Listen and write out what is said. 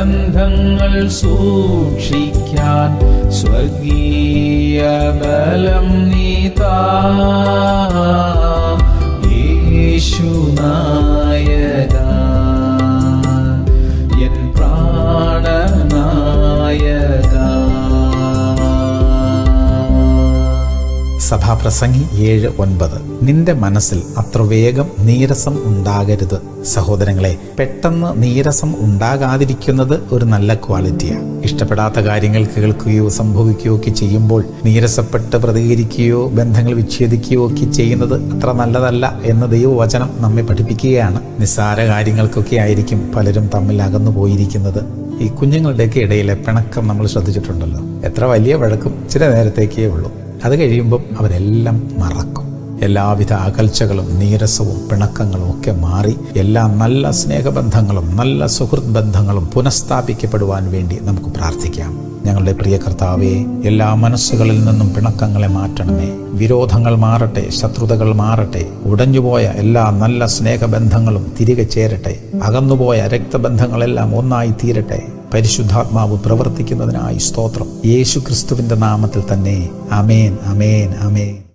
ബന്ധങ്ങൾ സൂക്ഷിക്കാൻ സ്വർഗീയ ബലം നീതാ യേശുനായക എൻ പ്രാണനായക സഭാപ്രസംഗി ഏഴ് ഒൻപത് നിന്റെ മനസ്സിൽ അത്ര വേഗം നീരസം ഉണ്ടാകരുത് സഹോദരങ്ങളെ പെട്ടെന്ന് നീരസം ഉണ്ടാകാതിരിക്കുന്നത് ഒരു നല്ല ക്വാളിറ്റിയാണ് ഇഷ്ടപ്പെടാത്ത കാര്യങ്ങൾ കേൾക്കുകയോ സംഭവിക്കുകയോ ഒക്കെ ചെയ്യുമ്പോൾ നീരസപ്പെട്ട് പ്രതികരിക്കുകയോ ബന്ധങ്ങൾ വിച്ഛേദിക്കുകയോ ഒക്കെ ചെയ്യുന്നത് അത്ര നല്ലതല്ല എന്ന് ദൈവവചനം നമ്മെ പഠിപ്പിക്കുകയാണ് നിസ്സാര കാര്യങ്ങൾക്കൊക്കെ ആയിരിക്കും പലരും തമ്മിൽ അകന്നു പോയിരിക്കുന്നത് ഈ കുഞ്ഞുങ്ങളുടെയൊക്കെ ഇടയിലെ പിണക്കം നമ്മൾ ശ്രദ്ധിച്ചിട്ടുണ്ടല്ലോ എത്ര വലിയ വഴക്കും ചില നേരത്തേക്കേ ഉള്ളൂ അത് കഴിയുമ്പം അവരെല്ലാം മറക്കും എല്ലാവിധ അകൽച്ചകളും നീരസവും പിണക്കങ്ങളും ഒക്കെ മാറി എല്ലാ നല്ല സ്നേഹബന്ധങ്ങളും നല്ല സുഹൃത്ത് ബന്ധങ്ങളും പുനഃസ്ഥാപിക്കപ്പെടുവാൻ വേണ്ടി നമുക്ക് പ്രാർത്ഥിക്കാം ഞങ്ങളുടെ പ്രിയ കർത്താവേ എല്ലാ മനസ്സുകളിൽ നിന്നും പിണക്കങ്ങളെ മാറ്റണമേ വിരോധങ്ങൾ മാറട്ടെ ശത്രുതകൾ മാറട്ടെ ഉടഞ്ഞുപോയ എല്ലാ നല്ല സ്നേഹബന്ധങ്ങളും തിരികെ ചേരട്ടെ അകന്നുപോയ രക്തബന്ധങ്ങളെല്ലാം ഒന്നായി തീരട്ടെ പരിശുദ്ധാത്മാവ് പ്രവർത്തിക്കുന്നതിനായി സ്തോത്രം യേശു ക്രിസ്തുവിന്റെ നാമത്തിൽ തന്നെ അമേൻ അമേൻ അമേൻ